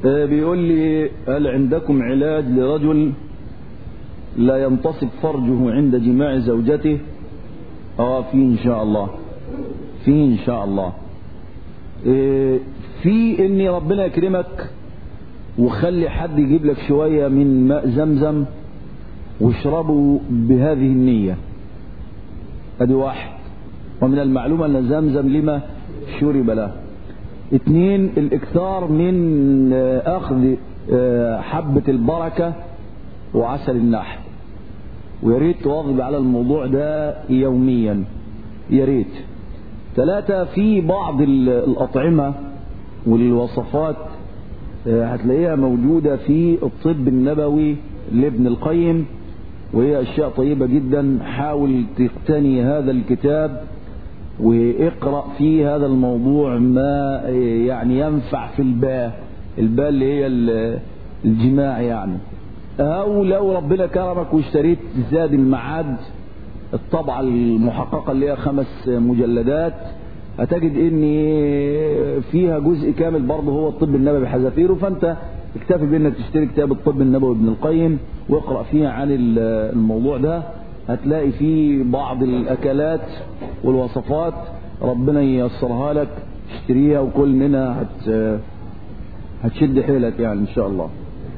آه، بيقول لي هل عندكم علاج لرجل لا ينتصب فرجه عند جماع زوجته اه في ان شاء الله في ان شاء الله آه، في ان ربنا يكرمك وخلي حد يجيب لك شوية من ماء زمزم واشربوا بهذه النية ادي واحد ومن المعلومة ان زمزم لما شرب له اثنين الاكثار من آه، اخذ آه، حبة البركة وعسل النحل ويا ريت تواظب على الموضوع ده يوميا يا ريت ثلاثة في بعض ال- الأطعمة والوصفات آه، هتلاقيها موجودة في الطب النبوي لابن القيم وهي أشياء طيبة جدا حاول تقتني هذا الكتاب واقرأ في هذا الموضوع ما آه، يعني ينفع في الباء الباء اللي هي ال- الجماع يعني أو لو ربنا كرمك واشتريت زاد المعاد الطبعة المحققة اللي هي خمس مجلدات هتجد ان فيها جزء كامل برضه هو الطب النبوي بحذافيره فانت اكتفي بانك تشتري كتاب الطب النبوي ابن القيم واقرا فيها عن ال- الموضوع ده هتلاقي فيه بعض الاكلات والوصفات ربنا ييسرها لك اشتريها وكل منها هت هتشد حيلك يعني ان شاء الله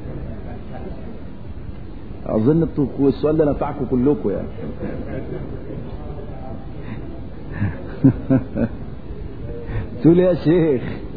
اظن انتوا السؤال ده نفعكم كلكم يعني تقول يا شيخ